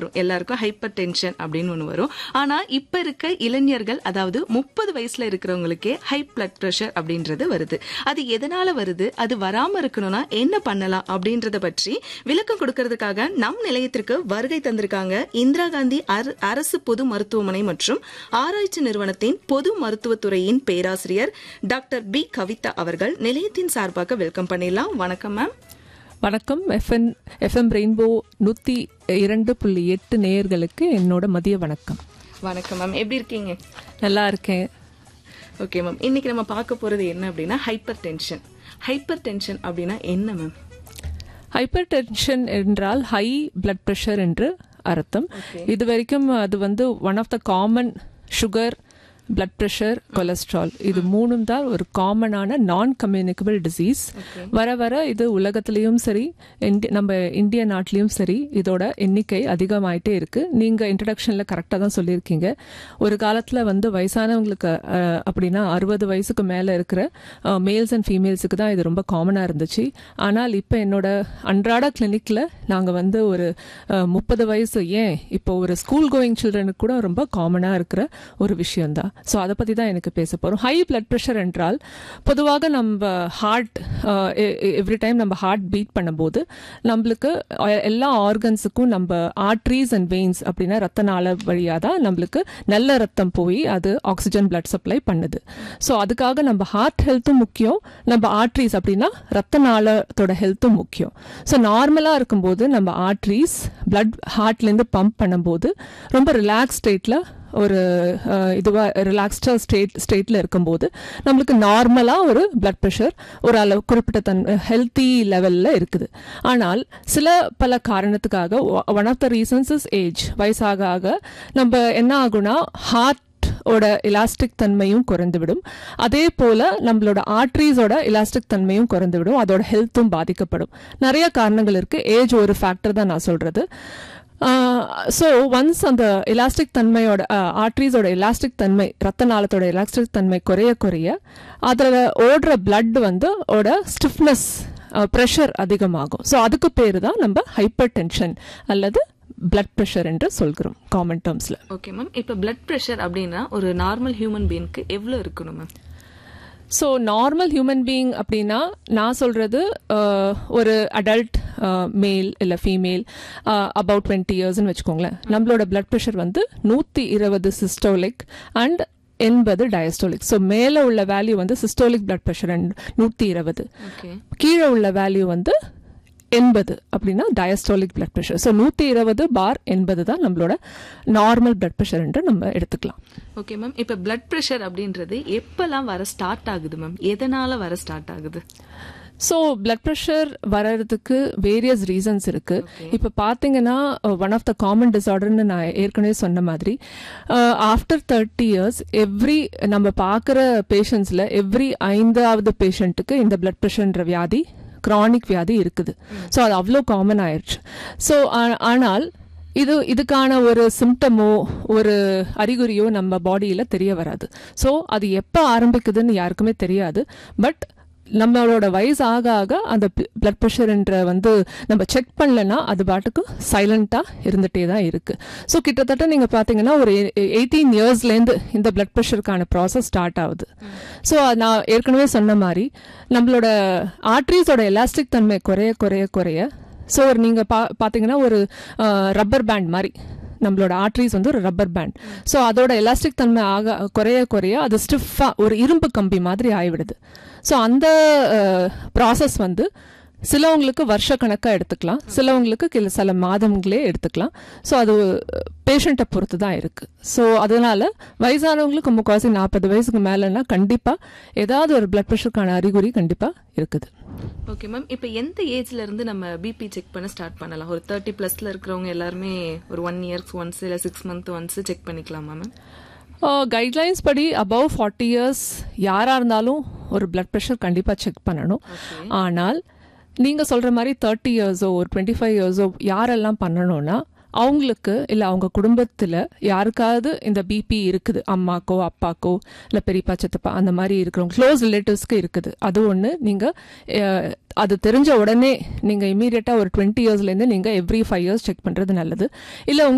வரும் எல்லாருக்கும் hyper tension அப்படின்னு ஒன்று வரும் ஆனா இப்ப இருக்க இளைஞர்கள் அதாவது முப்பது வயசுல இருக்கிறவங்களுக்கே ஹை பிளட் பிரஷர் அப்படின்றது வருது அது எதனால வருது அது வராம இருக்கணும்னா என்ன பண்ணலாம் அப்படின்றத பற்றி விளக்கம் கொடுக்கறதுக்காக நம் நிலையத்திற்கு வருகை தந்திருக்காங்க இந்திரா காந்தி அர- அரசு பொது மருத்துவமனை மற்றும் ஆராய்ச்சி நிறுவனத்தின் பொது மருத்துவத்துறையின் பேராசிரியர் டாக்டர் பி கவிதா அவர்கள் நிலையத்தின் சார்பாக வெல்கம் பண்ணிடலாம் வணக்கம் மேம் வணக்கம் எஃப்என் எஃப்எம் ரெயின்போ நூற்றி இரண்டு புள்ளி எட்டு நேயர்களுக்கு என்னோட மதிய வணக்கம் வணக்கம் மேம் எப்படி இருக்கீங்க நல்லா இருக்கேன் ஓகே மேம் இன்னைக்கு நம்ம பார்க்க போறது என்ன அப்படின்னா ஹைப்பர் டென்ஷன் ஹைப்பர் டென்ஷன் அப்படின்னா என்ன மேம் ஹைப்பர் டென்ஷன் என்றால் ஹை பிளட் ப்ரெஷர் என்று அர்த்தம் இது வரைக்கும் அது வந்து one of the common sugar blood pressure cholesterol இது மூணும் தான் ஒரு காமனான நான் கம்யூனிகபிள் டிசீஸ் வர வர இது உலகத்திலையும் சரி இந்தி- நம்ம இந்திய நாட்டிலையும் சரி இதோட எண்ணிக்கை அதிகமாயிட்டே இருக்கு நீங்க இன்ட்ரடக்ஷன்ல கரெக்டாக தான் சொல்லியிருக்கீங்க ஒரு காலத்துல வந்து வயசானவங்களுக்கு அஹ், அப்படின்னா அறுபது வயசுக்கு மேல இருக்கிற மேல்ஸ் அண்ட் ஃபீமேல்ஸுக்கு தான் இது ரொம்ப காமனா இருந்துச்சு ஆனால் இப்போ என்னோட அன்றாட கிளினிக்ல நாங்க வந்து ஒரு முப்பது வயசு ஏன் இப்போ ஒரு ஸ்கூல் கோயிங் சில்ட்ரனுக்கு கூட ரொம்ப காமனா இருக்கிற ஒரு விஷயம்தான் ஸோ அதை பத்தி தான் எனக்கு பேச போறோம் ஹை பிளட் ப்ரெஷர் என்றால் பொதுவாக நம்ம ஹார்ட் எவ்ரி டைம் நம்ம ஹார்ட் பீட் பண்ணும்போது நம்மளுக்கு அஹ், எல்லா ஆர்கன்ஸுக்கும் நம்ம ஆர்ட்ரீஸ் அண்ட் வெயின்ஸ் அப்படின்னா ரத்த நாள வழியாக தான் நம்மளுக்கு நல்ல ரத்தம் போய் அது ஆக்சிஜன் பிளட் சப்ளை பண்ணுது ஸோ அதுக்காக நம்ம ஹார்ட் ஹெல்த்தும் முக்கியம் நம்ம ஆர்ட்ரீஸ் அப்படின்னா ரத்த நாளத்தோட ஹெல்த்தும் முக்கியம் ஸோ நார்மலாக இருக்கும்போது நம்ம ஆர்ட்ரீஸ் பிளட் ஹார்ட்லேருந்து பம்ப் பண்ணும்போது ரொம்ப ரிலாக்ஸ் ஸ்டேட்டில் ஒரு அஹ், இதுவா ரிலாக்ஸ்டா ஸ்டேட் ஸ்டேட்ல இருக்கும்போது நம்மளுக்கு நார்மலா ஒரு பிளட் ப்ரெஷர் ஒரு அளவு குறிப்பிட்ட தன் ஹெல்த்தி லெவல்ல இருக்குது ஆனால் சில பல காரணத்துக்காக one of the reasons is age வயசாக ஆக நம்ம என்ன ஆகும்னா ஹார்ட் ஓட எலாஸ்டிக் தன்மையும் குறைந்துவிடும் அதே போல நம்மளோட ஆர்ட்ரீஸோட எலாஸ்டிக் தன்மையும் குறைந்துவிடும் அதோட ஹெல்த்தும் பாதிக்கப்படும் நிறைய காரணங்கள் இருக்கு ஏஜ் ஒரு ஃபேக்டர் தான் நான் சொல்றது ஸோ ஒன்ஸ் அந்த எலாஸ்டிக் தன்மையோட ஆர்ட்ரீஸோட எலாஸ்டிக் தன்மை ரத்த நாளத்தோட எலாஸ்டிக் தன்மை குறைய குறைய அதில் ஓடுற blood வந்து ஓட ஸ்டிஃப்னஸ் ப்ரெஷர் அதிகமாகும் ஸோ அதுக்கு பேர் தான் நம்ம ஹைப்பர் டென்ஷன் அல்லது பிளட் ப்ரெஷர் என்று சொல்கிறோம் காமன் டேர்ம்ஸில் ஓகே மேம் இப்போ பிளட் பிரஷர் அப்படின்னா ஒரு நார்மல் ஹியூமன் பீயிங்க்கு எவ்வளவு இருக்கணும் ma'am so normal human being அப்படின்னா நான் சொல்றது அஹ், ஒரு அடல்ட் மேல் இல்லை ஃபீமேல் அபவுட் டுவெண்ட்டி இயர்ஸ்னு வச்சுக்கோங்களேன் நம்மளோட பிளட் ப்ரெஷர் வந்து நூற்றி இருபது சிஸ்டோலிக் அண்ட் எண்பது டயஸ்டோலிக் ஸோ மேலே உள்ள வேல்யூ வந்து சிஸ்டோலிக் பிளட் ப்ரெஷர் அண்ட் நூற்றி இருபது ஓகே கீழே உள்ள வேல்யூ வந்து எண்பது அப்படின்னா டயஸ்டோலிக் பிளட் ப்ரெஷர் ஸோ நூற்றி இருபது பார் எண்பது தான் நம்மளோட நார்மல் பிளட் ப்ரெஷர் என்று நம்ம எடுத்துக்கலாம் ஓகே மேம் இப்போ பிளட் பிரஷர் அப்படின்றது எப்பெல்லாம் வர ஸ்டார்ட் ஆகுது மேம் எதனால வர ஸ்டார்ட் ஆகுது ஸோ பிளட் ப்ரெஷர் வர்றதுக்கு வேரியஸ் ரீசன்ஸ் இருக்கு இப்போ பார்த்தீங்கன்னா ஒன் ஆஃப் த காமன் டிசார்டர்னு நான் ஏற்கனவே சொன்ன மாதிரி ஆஃப்டர் தேர்ட்டி இயர்ஸ் எவ்ரி நம்ம பார்க்குற பேஷண்ட்ஸில் எவ்ரி ஐந்தாவது பேஷண்ட்டுக்கு இந்த பிளட் ப்ரெஷர்ன்ற வியாதி கிரானிக் வியாதி இருக்குது ஸோ அது அவ்வளோ காமன் ஆயிடுச்சு ஸோ ஆனால் இது இதுக்கான ஒரு சிம்டமோ ஒரு அறிகுறியோ நம்ம பாடியில தெரிய வராது ஸோ அது எப்போ ஆரம்பிக்குதுன்னு யாருக்குமே தெரியாது பட் நம்மளோட வயசு ஆக ஆக அந்த பிளட் ப்ரெஷர்ன்ற வந்து நம்ம செக் பண்ணலன்னா அது பாட்டுக்கு சைலண்டா இருந்துட்டே தான் இருக்கு ஸோ கிட்டத்தட்ட நீங்க பாத்தீங்கன்னா ஒரு எயிட்டீன் இயர்ஸ்லேருந்து இந்த பிளட் ப்ரெஷருக்கான ப்ராசஸ் ஸ்டார்ட் ஆகுது ஸோ நான் ஏற்கனவே சொன்ன மாதிரி நம்மளோட ஆர்ட்ரீஸோட எலாஸ்டிக் தன்மை குறைய குறைய குறைய ஸோ ஒரு நீங்கள் பா பார்த்தீங்கன்னா ஒரு ரப்பர் பேண்ட் மாதிரி நம்மளோட ஆர்ட்ரிஸ் வந்து ஒரு ரப்பர் பேண்ட் ஸோ அதோட எலாஸ்டிக் தன்மை ஆக குறைய குறைய அது ஸ்டிஃபாக ஒரு இரும்பு கம்பி மாதிரி ஆகிவிடுது ஸோ அந்த ப்ராசஸ் வந்து சிலவங்களுக்கு வருஷ கணக்காக எடுத்துக்கலாம் சிலவங்களுக்கு கில சில மாதங்களே எடுத்துக்கலாம் ஸோ அது பேஷண்ட்டை பொறுத்து தான் இருக்குது ஸோ அதனால வயசானவங்களுக்கு முக்கால்வாசி நாற்பது வயசுக்கு மேலேன்னா கண்டிப்பாக ஏதாவது ஒரு பிளட் ப்ரெஷருக்கான அறிகுறி கண்டிப்பாக இருக்குது ஓகே மேம் இப்போ எந்த ஏஜ்ல இருந்து நம்ம பிபி செக் பண்ண ஸ்டார்ட் பண்ணலாம் ஒரு தேர்ட்டி பிளஸ்ல இருக்கிறவங்க எல்லாருமே ஒரு ஒன் இயர்ஸ் ஒன்ஸ் இல்லை சிக்ஸ் மந்த் ஒன்ஸ் செக் பண்ணிக்கலாமா மேம் கைட்லைன்ஸ் படி அபவ் ஃபார்ட்டி இயர்ஸ் யாராக இருந்தாலும் ஒரு பிளட் ப்ரெஷர் கண்டிப்பாக செக் பண்ணணும் ஆனால் நீங்கள் சொல்கிற மாதிரி தேர்ட்டி இயர்ஸோ ஒரு டுவெண்ட்டி ஃபைவ் இயர்ஸோ யாரெல்லாம் பண்ணணும்னா அவங்களுக்கு இல்லை அவங்க குடும்பத்தில் யாருக்காவது இந்த பிபி இருக்குது அம்மாக்கோ அப்பாக்கோ இல்லை பெரியப்பா சித்தப்பா அந்த மாதிரி இருக்கிறவங்க க்ளோஸ் ரிலேட்டிவ்ஸ்க்கு இருக்குது அது ஒன்று நீங்கள் அது தெரிஞ்ச உடனே நீங்கள் இமீடியட்டாக ஒரு டுவெண்ட்டி இயர்ஸ்லேருந்து நீங்கள் எவ்ரி ஃபைவ் இயர்ஸ் செக் பண்ணுறது நல்லது இல்லை